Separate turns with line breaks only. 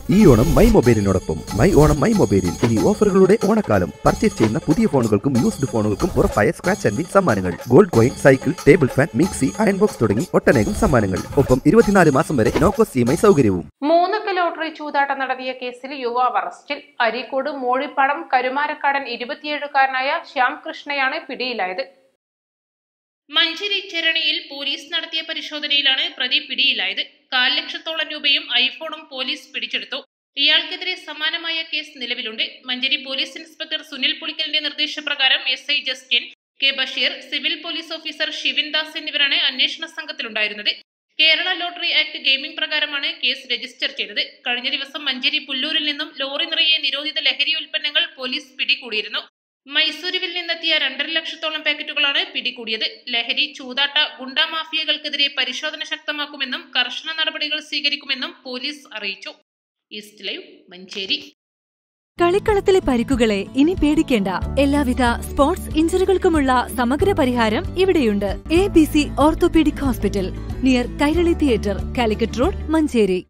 ഈ ഓണം മൈ മൊബൈലിനോടൊപ്പം my Onam my മൊബൈലിൽ ഇനി ഓഫറുകളുടെ ഓണക്കാലം പർച്ചേസ് ചെയ്യുന്ന പുതിയ ഫോണുകൾക്കും യൂസ്ഡ് ഫോണുകൾക്കും ഉറപ്പായ സ്ക്രാച്ച് ആൻഡ് വിൻ സമ്മാനങ്ങൾ gold coin cycle table fan mixie iron box തുടങ്ങി ഒട്ടനേകം സമ്മാനങ്ങൾ ഒപ്പം ഇരുപത്തിനാല് മാസം വരെ നോക്കോസ് ഇ എം ഐ സൗകര്യവും
മൂന്നക്ക ലോട്ടറി ചൂതാട്ടം നടത്തിയ കേസിൽ യുവാവ് അറസ്റ്റിൽ അരീക്കോട് മോഴിപ്പടം കരുമാരക്കാടൻ ഇരുപത്തിയേഴുകാരനായ ശ്യാം കൃഷ്ണയാണ് പിടിയിലായത് മഞ്ചേരി ചരണിയിൽ പോലീസ് നടത്തിയ പരിശോധനയിലാണ് പ്രതി പിടിയിലായത് കാൽ ലക്ഷത്തോളം രൂപയും ഐഫോണും പോലീസ് പിടിച്ചെടുത്തു ഇയാൾക്കെതിരെ സമാനമായ കേസ് നിലവിലുണ്ട് മഞ്ചേരി പോലീസ് ഇൻസ്പെക്ടർ സുനിൽ പുളിക്കലിന്റെ നിർദ്ദേശപ്രകാരം S I Justin K Basheer civil police officer Shivin Das എന്നിവരാണ് അന്വേഷണ സംഘത്തിലുണ്ടായിരുന്നത് കേരള ലോട്ടറി ആക്ട് ഗെയിമിംഗ് പ്രകാരമാണ് കേസ് രജിസ്റ്റർ ചെയ്തത് കഴിഞ്ഞ ദിവസം മഞ്ചേരി പുല്ലൂരിൽ നിന്നും ലോറി നിറയെ നിരോധിത ലഹരി ഉൽപ്പന്നങ്ങൾ പോലീസ് പിടികൂടിയിരുന്നു മൈസൂരുവിൽ നിന്നെത്തിയ രണ്ടര ലക്ഷത്തോളം പാക്കറ്റുകളാണ് പിടികൂടിയത് ലഹരി ചൂതാട്ട ഗുണ്ടാ മാഫിയകൾക്കെതിരെ പരിശോധന ശക്തമാക്കുമെന്നും കർശന നടപടികൾ സ്വീകരിക്കുമെന്നും പോലീസ് അറിയിച്ചു ഈസ്റ്റ് ലൈവ് മഞ്ചേരി
കളിക്കളത്തിലെ പരിക്കുകളെ ഇനി പേടിക്കേണ്ട എല്ലാവിധ സ്പോർട്സ് ഇഞ്ചുറികൾക്കുമുള്ള സമഗ്ര പരിഹാരം ഇവിടെയുണ്ട് A B C orthopaedic hospital near Kairali theatre Calicut road Manjeri